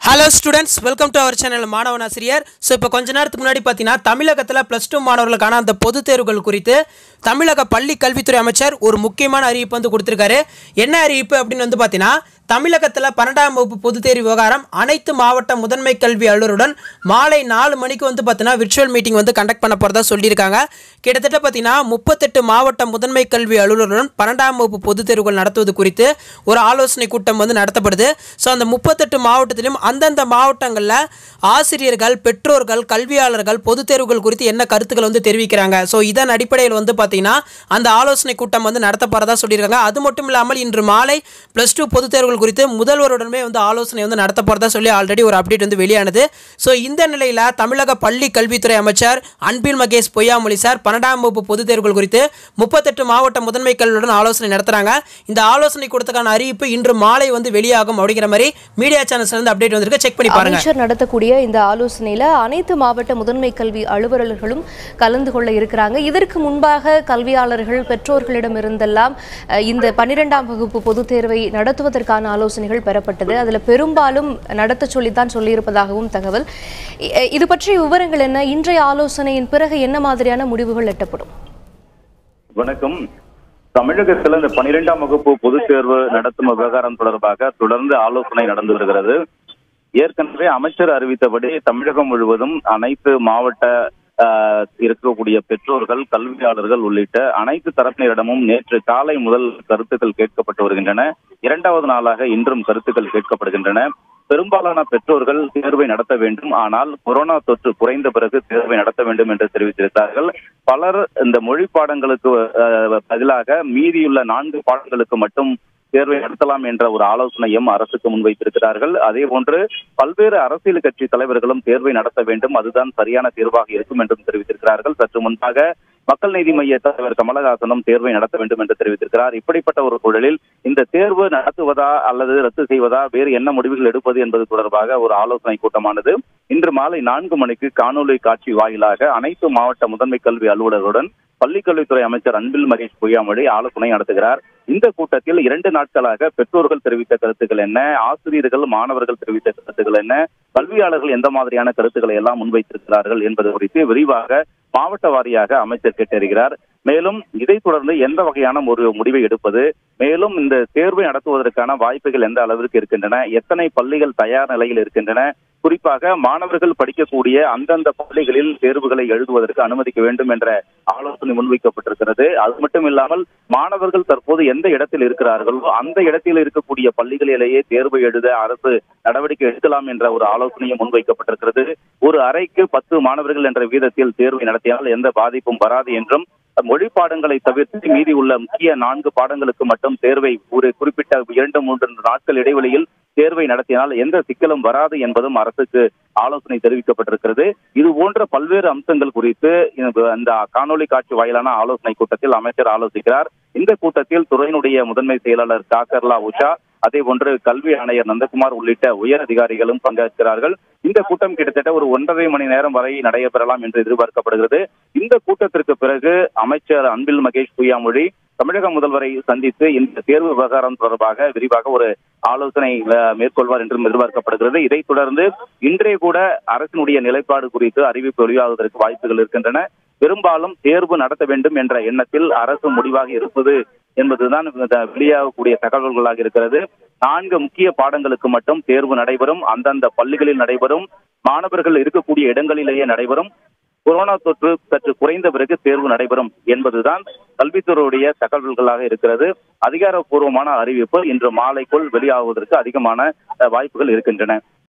hello students welcome to our channel மாணவன் ஆசிரியர் so இப்போ கொஞ்ச நேரத்துக்கு முன்னாடி பார்த்தீங்கன்னா தமிழகத்தில் ப்ளஸ் டூ மாணவர்களுக்கான அந்த பொதுத் தேர்வுகள் குறித்து தமிழக பள்ளி கல்வித்துறை அமைச்சர் ஒரு முக்கியமான அறிவிப்பு வந்து கொடுத்துருக்காரு என்ன அறிவிப்பு அப்படின்னு வந்து பார்த்தீங்கன்னா தமிழகத்தில் பன்னெண்டாம் வகுப்பு பொதுத் தேர்வு விவகாரம் அனைத்து மாவட்ட முதன்மை கல்வி அலுவலருடன் மாலை நாலு மணிக்கு வந்து பார்த்தீங்கன்னா விர்ச்சுவல் மீட்டிங் வந்து கண்டக்ட் பண்ண போகிறதா சொல்லியிருக்காங்க கிட்டத்தட்ட பார்த்தீங்கன்னா முப்பத்தெட்டு மாவட்ட முதன்மை கல்வி அலுவலருடன் பன்னெண்டாம் வகுப்பு பொதுத் தேர்வுகள் நடத்துவது குறித்து ஒரு ஆலோசனை கூட்டம் வந்து நடத்தப்படுது ஸோ அந்த முப்பத்தெட்டு மாவட்டத்திலும் அந்தந்த மாவட்டங்களில் ஆசிரியர்கள் பெற்றோர்கள் கல்வியாளர்கள் பொதுத் தேர்வுகள் குறித்து என்ன கருத்துக்கள் வந்து தெரிவிக்கிறாங்க ஸோ இதன் அடிப்படையில் வந்து பார்த்தீங்கன்னா அந்த ஆலோசனை கூட்டம் வந்து நடத்த போகிறதா சொல்லியிருக்காங்க அது மட்டும் இல்லாமல் இன்று மாலை ப்ளஸ் டூ பொதுத் தேர்வுகள் குறித்து முதல்வருடனே வந்து ஆலோசனை வந்து நடத்த போகிறதா சொல்லி ஆல்ரெடி ஒரு அப்டேட் வந்து வெளியானது ஸோ இந்த நிலையில் தமிழக பள்ளி கல்வித்துறை அமைச்சர் அன்பில் மகேஷ் பொய்யாமொழி சார் பன்னெண்டாம் வகுப்பு பொதுத் தேர்வுகள் குறித்து முப்பத்தெட்டு மாவட்ட முதன்மை கல்வியுடன் ஆலோசனை நடத்துகிறாங்க இந்த ஆலோசனை கூட்டத்துக்கான அறிவிப்பு இன்று மாலை வந்து வெளியாகும் அப்படிங்கிற மாதிரி மீடியா சேனல்ஸ்ல இருந்து அப்டேட் வந்திருக்கு செக் பண்ணி பாருங்க அமைச்சர் நடத்தக்கூடிய இந்த ஆலோசனையில அனைத்து மாவட்ட முதன்மை கல்வி அலுவலர்களும் கலந்து கொள்ள இருக்கிறாங்க இதற்கு முன்பாக கல்வியாளர்கள் பெற்றோர்களிடம் இருந்தெல்லாம் அஹ், இந்த பன்னிரெண்டாம் வகுப்பு பொதுத் தேர்வை நடத்துவதற்கான ஆலோசனைகள் பெறப்பட்டது அதுல பெரும்பாலும் நடத்த சொல்லித்தான் சொல்லியிருப்பதாகவும் தகவல் இ- இது பற்றிய விவரங்கள் என்ன இன்றைய ஆலோசனையின் பிறகு என்ன மாதிரியான முடிவுகள் எட்டப்படும் வணக்கம் தமிழகத்தில் இந்த பனிரெண்டாம் வகுப்பு பொதுத் தேர்வு நடத்தும் விவகாரம் தொடர்பாக தொடர்ந்து ஆலோசனை நடந்து வருகிறது ஏற்கனவே அமைச்சர் அறிவித்தபடி தமிழகம் முழுவதும் அனைத்து மாவட்ட ஆஹ், இருக்கக்கூடிய பெற்றோர்கள் கல்வியாளர்கள் உள்ளிட்ட அனைத்து தரப்பினரிடமும் நேற்று காலை முதல் கருத்துக்கள் கேட்கப்பட்டு வருகின்றன இரண்டாவது நாளாக இன்றும் கருத்துக்கள் கேட்கப்படுகின்றன பெரும்பாலான பெற்றோர்கள் தேர்வை நடத்த வேண்டும் ஆனால் கொரோனா தொற்று குறைந்த பிறகு தேர்வை நடத்த வேண்டும் என்று தெரிவித்திருக்கிறார்கள் பலர் இந்த மொழி பாடங்களுக்கு அஹ், பதிலாக மீதியுள்ள நான்கு பாடங்களுக்கு மட்டும் தேர்வை நடத்தலாம் என்ற ஒரு ஆலோசனையும் அரசுக்கு முன்வைத்திருக்கிறார்கள் அதே போன்று பல்வேறு அரசியல் கட்சி தலைவர்களும் தேர்வை நடத்த வேண்டும் அதுதான் சரியான தேர்வாக இருக்கும் என்றும் தெரிவித்திருக்கிறார்கள் சற்று முன்பாக மக்கள் நீதி மைய தலைவர் கமலஹாசனும் தேர்வை நடத்த வேண்டும் என்று தெரிவித்திருக்கிறார் இப்படிப்பட்ட ஒரு சூழலில் இந்த தேர்வு நடத்துவதா அல்லது ரத்து செய்வதா வேறு என்ன முடிவுகள் எடுப்பது என்பது தொடர்பாக ஒரு ஆலோசனை கூட்டமானது இன்று மாலை நான்கு மணிக்கு காணொலி காட்சி வாயிலாக அனைத்து மாவட்ட முதன்மை கல்வி அலுவலர்களுடன் பள்ளிக்கல்வித்துறை அமைச்சர் அன்பில் மகேஷ் பொய்யாமொழி ஆலோசனை நடத்துகிறார் இந்த கூட்டத்தில் இரண்டு நாட்களாக பெற்றோர்கள் தெரிவித்த கருத்துக்கள் என்ன ஆசிரியர்கள் மாணவர்கள் தெரிவித்த கருத்துக்கள் என்ன கல்வியாளர்கள் எந்த மாதிரியான கருத்துக்களை எல்லாம் முன்வைத்திருக்கிறார்கள் என்பது குறித்து விரிவாக மாவட்ட வாரியாக அமைச்சர் கேட்டறிகிறார் மேலும் இதைத் தொடர்ந்து எந்த வகையான ஒரு முடிவை எடுப்பது மேலும் இந்த தேர்வை நடத்துவதற்கான வாய்ப்புகள் எந்த அளவிற்கு இருக்கின்றன எத்தனை பள்ளிகள் தயார் நிலையில் இருக்கின்றன குறிப்பாக மாணவர்கள் படிக்கக்கூடிய அந்தந்த பள்ளிகளில் தேர்வுகளை எழுதுவதற்கு அனுமதிக்க வேண்டும் என்ற ஆலோசனை முன்வைக்கப்பட்டிருக்கிறது அது மட்டும் இல்லாமல் மாணவர்கள் தற்போது எந்த இடத்தில் இருக்கிறார்களோ அந்த இடத்தில் இருக்கக்கூடிய பள்ளிகளிலேயே தேர்வு எழுத அரசு நடவடிக்கை எடுக்கலாம் என்ற ஒரு ஆலோசனையும் முன்வைக்கப்பட்டிருக்கிறது ஒரு அறைக்கு பத்து மாணவர்கள் என்ற வீதத்தில் தேர்வை நடத்தினால் எந்த பாதிப்பும் வராது என்றும் மொழி பாடங்களை தவிர்த்து மீதி உள்ள முக்கிய நான்கு பாடங்களுக்கு மட்டும் தேர்வை ஒரு குறிப்பிட்ட இரண்டு மூன்று நாட்கள் இடைவெளியில் தேர்வை நடத்தினால் எந்த சிக்கலும் வராது என்பதும் அரசுக்கு ஆலோசனை தெரிவிக்கப்பட்டிருக்கிறது இது போன்ற பல்வேறு அம்சங்கள் குறித்து இந்த- இந்த காணொலி காட்சி வாயிலான ஆலோசனை கூட்டத்தில் அமைச்சர் ஆலோசிக்கிறார் இந்த கூட்டத்தில் துறையினுடைய முதன்மை செயலாளர் காக்கர்லா உஷா அதே போன்று கல்வி ஆணையர் நந்தகுமார் உள்ளிட்ட உயர் அதிகாரிகளும் பங்கேற்கிறார்கள் இந்த கூட்டம் கிட்டத்தட்ட ஒரு ஒன்றரை மணி நேரம் வரை நடைபெறலாம் என்று எதிர்பார்க்கப்படுகிறது இந்த கூட்டத்திற்கு பிறகு அமைச்சர் அன்பில் மகேஷ் பொய்யாமொழி தமிழக முதல்வரை சந்தித்து இந்த தேர்வு விவகாரம் தொடர்பாக விரிவாக ஒரு ஆலோசனை அஹ், மேற்கொள்வார் என்றும் எதிர்பார்க்கப்படுகிறது இதைத் தொடர்ந்து இன்றே கூட அரசினுடைய நிலைப்பாடு குறித்து அறிவிப்பு வெளியாவதற்கு வாய்ப்புகள் இருக்கின்றன பெரும்பாலும் தேர்வு நடத்த வேண்டும் என்ற எண்ணத்தில் அரசு முடிவாக இருப்பது என்பதுதான் இந்த வெளியாகக்கூடிய தகவல்களாக இருக்கிறது நான்கு முக்கிய பாடங்களுக்கு மட்டும் தேர்வு நடைபெறும் அந்தந்த பள்ளிகளில் நடைபெறும் மாணவர்கள் இருக்கக்கூடிய இடங்களிலேயே நடைபெறும் கொரோனா தொற்று சற்று குறைந்த பிறகு தேர்வு நடைபெறும் என்பதுதான் கல்வித்துறையுடைய தகவல்களாக இருக்கிறது அதிகாரப்பூர்வமான அறிவிப்பு இன்று மாலைக்குள் வெளியாகுவதற்கு அதிகமான அஹ், வாய்ப்புகள் இருக்கின்றன